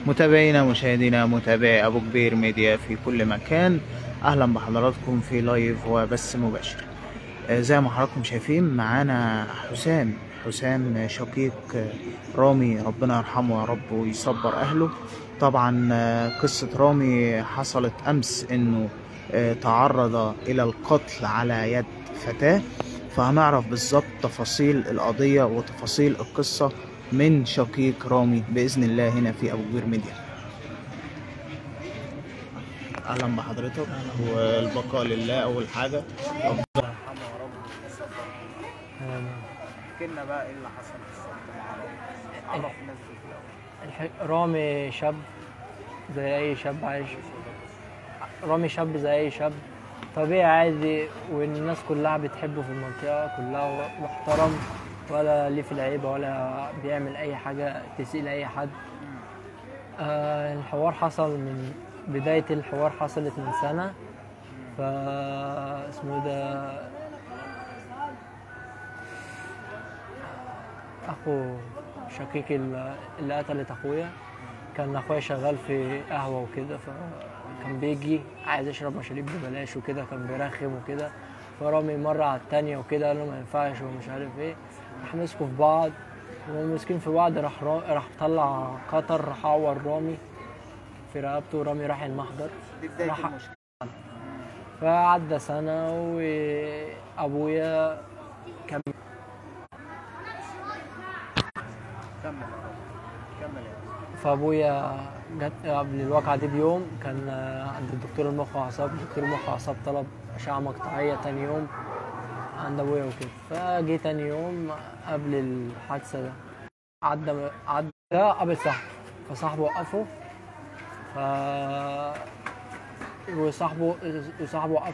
متابعينا مشاهدينا متابعي ابو كبير ميديا في كل مكان اهلا بحضراتكم في لايف وبث مباشر آه، زي ما حضراتكم شايفين معانا حسام حسام شقيق آه، رامي ربنا يرحمه يا رب ويصبر اهله طبعا آه، قصة رامي حصلت امس انه آه، تعرض الى القتل على يد فتاة فهنعرف بالظبط تفاصيل القضية وتفاصيل القصة من شقيق رامي بإذن الله هنا في أبو كبير ميديا أهلا بحضرتك والبقاء لله أول حاجة ربنا يرحمه يا رب ويصبر احكي لنا بقى إيه اللي حصل بالظبط مع رامي عرف الناس دي في الأول. الح- رامي شاب زي اي شاب عايش رامي شاب زي اي شاب طبيعي عادي والناس كلها بتحبه في المنطقة كلها محترم ولا ليه في العيبة ولا بيعمل أي حاجة تسيء لأي حد آه الحوار حصل من بداية الحوار حصلت من سنة فا اسمه ده أخو شقيق ال- اللي قتلت أخويا كان أخويا شغال في قهوة وكده فكان بيجي عايز يشرب مشاريب ببلاش وكده كان بيرخم وكده فرامي مرة على التانية وكده قال له ما ينفعش ومش عارف ايه راح مسكوا في بعض وهم ماسكين في بعض راح را... راح طلع قطر راح عور رامي في رقبته ورامي راح المحضر دي بداية راح- المشكلة فعدى سنة وأبويا كان كمل يا رب. كمل يا رب. فابويا جت قبل الواقعة دي بيوم كان آه، عند الدكتور المخ واعصاب دكتور المخ واعصاب طلب اشعة مقطعية تاني يوم عند ابويا وكده فجي تاني يوم قبل الحادثة ده عدى عدى قابل صاحبه فصاحبه وقفه ف وصاحبه وصاحبه وقف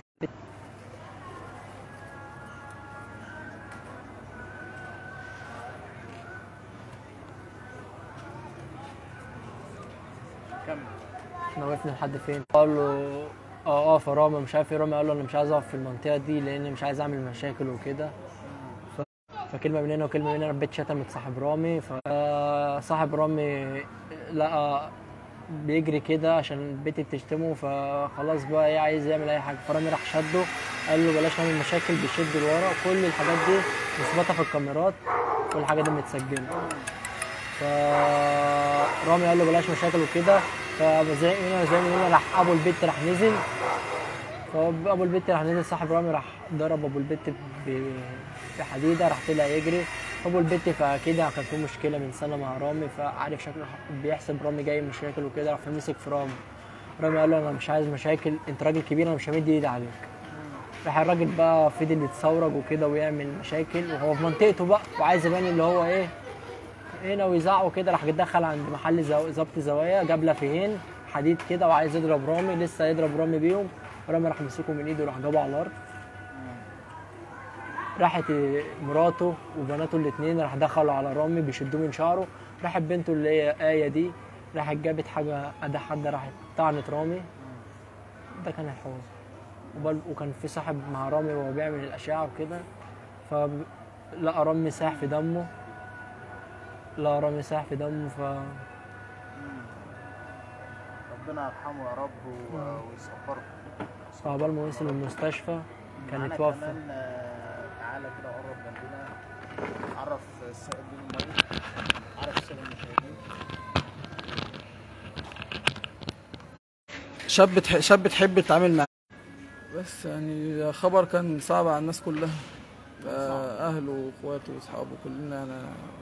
كمل احنا وقفنا لحد فين قال له اه اه فرامي مش عارف ايه رامي قال له انا مش عايز اقف في المنطقه دي لان مش عايز اعمل مشاكل وكده ف... فكلمه من هنا وكلمه من هنا البيت شتمت صاحب رامي فصاحب رامي لقى بيجري كده عشان البيت بتشتمه فخلاص بقى ايه عايز يعمل اي حاجه فرامي راح شده قال له بلاش نعمل مشاكل بيشد لورا كل الحاجات دي مثبته في الكاميرات كل الحاجه دي متسجله فرامي قال له بلاش مشاكل وكده فزي من هنا زي من هنا راح ابو البيت راح نزل فابو البيت راح نزل صاحب رامي راح ضرب ابو البيت ب- بحديده راح طلع يجري ابو البيت فاكيد كان في مشكله من سنه مع رامي فعارف شكله بيحسب رامي جاي مشاكل وكده راح مسك في رامي رامي قال له انا مش عايز مشاكل انت راجل كبير انا مش همد ايدي عليك راح الراجل بقى فضل يتصورج وكده ويعمل مشاكل وهو في منطقته بقى وعايز يبان اللي هو ايه هنا ويزعقوا كده راح دخل عند محل زو- ظبط زوايا جاب لافيين حديد كده وعايز يضرب رامي لسه يضرب رامي بيهم رامي راح مسكه من ايده وراح جابه على الارض راحت مراته وبناته الاثنين راح دخلوا على رامي بيشدوه من شعره راحت بنته اللي هي آية دي راحت جابت حاجة أداة حد راحت طعنت رامي ده كان الحوار وبل- وكان في صاحب مع رامي وهو بيعمل الأشعة وكده فلقى رامي ساح في دمه لا رامي ساح في دمه ف ربنا يرحمه يا رب و- ويصبره فعقبال ما وصل المستشفى كان معانا اتوفى كمان آه، تعالى كده قرب جنبنا عرف السائل بن المريض عرف السائل المشاهدين شاب تح... شاب تحب تتعامل معاه بس يعني خبر كان صعب على الناس كلها آه، اهله واخواته واصحابه كلنا يعني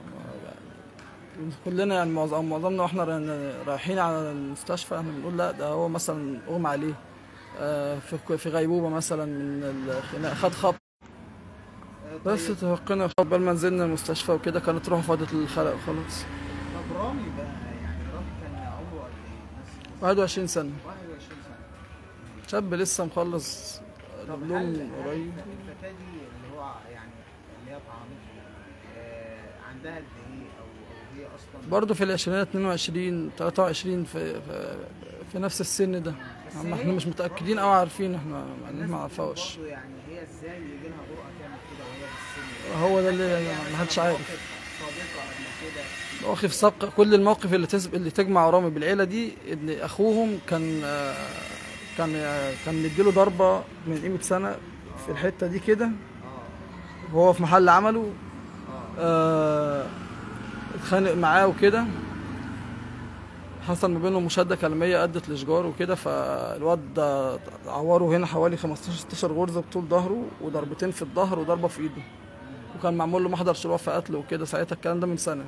كلنا يعني معظم معظمنا واحنا را- رايحين على المستشفى احنا بنقول لا ده هو مثلا اغمى عليه آه، في في غيبوبه مثلا من الخناق خد خبط بس توقينا قبل ما نزلنا المستشفى وكده كانت روحه فاضت للخلق خلاص طب رامي بقى يعني رامي كان عمره قد ايه؟ مثلا 21 سنه 21 سنه شاب لسه مخلص طب دبلوم هل قريب الفتاة دي اللي هو يعني اللي هي طعنته آه، عندها قد ايه او او هي اصلا برضه في العشرينات 22 23 في في, في نفس السن ده اما احنا مش متاكدين او عارفين احنا الناس ما نعرفهاش برضه يعني هي ازاي يجي لها جرأة تعمل كده وهي في السن ده؟ هو ده اللي ما حدش عارف صادقة مواقف سابقة كل المواقف اللي تسب... اللي تجمع رامي بالعيلة دي ان اخوهم كان آه، كان آه، كان مديله ضربة من قيمة سنة في الحتة دي كده وهو في محل عمله آه، اتخانق معاه وكده حصل ما بينهم مشادة كلامية أدت لشجار وكده فالواد ده عوره هنا حوالي 15 16 غرزة بطول ظهره وضربتين في الظهر وضربة في إيده وكان معمول له محضر شروع في قتل وكده ساعتها الكلام ده من سنة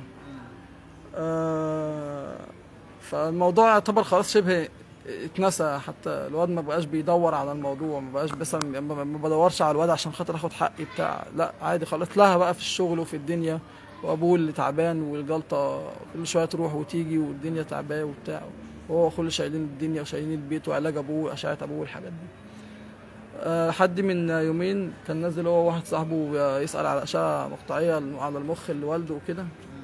آه، فالموضوع يعتبر خلاص شبه اتنسى حتى الواد ما بقاش بيدور على الموضوع ما بقاش مثلا ما ما بدورش على الواد عشان خاطر اخد حقي بتاع لا عادي خلاص اتلهى بقى في الشغل وفي الدنيا وابوه اللي تعبان والجلطه كل شويه تروح وتيجي والدنيا تعباه وبتاع وهو كل شايلين الدنيا وشايلين البيت وعلاج ابوه واشعه ابوه والحاجات دي آه، حد من يومين كان نازل هو واحد صاحبه يسأل على أشعة مقطعية على المخ لوالده وكده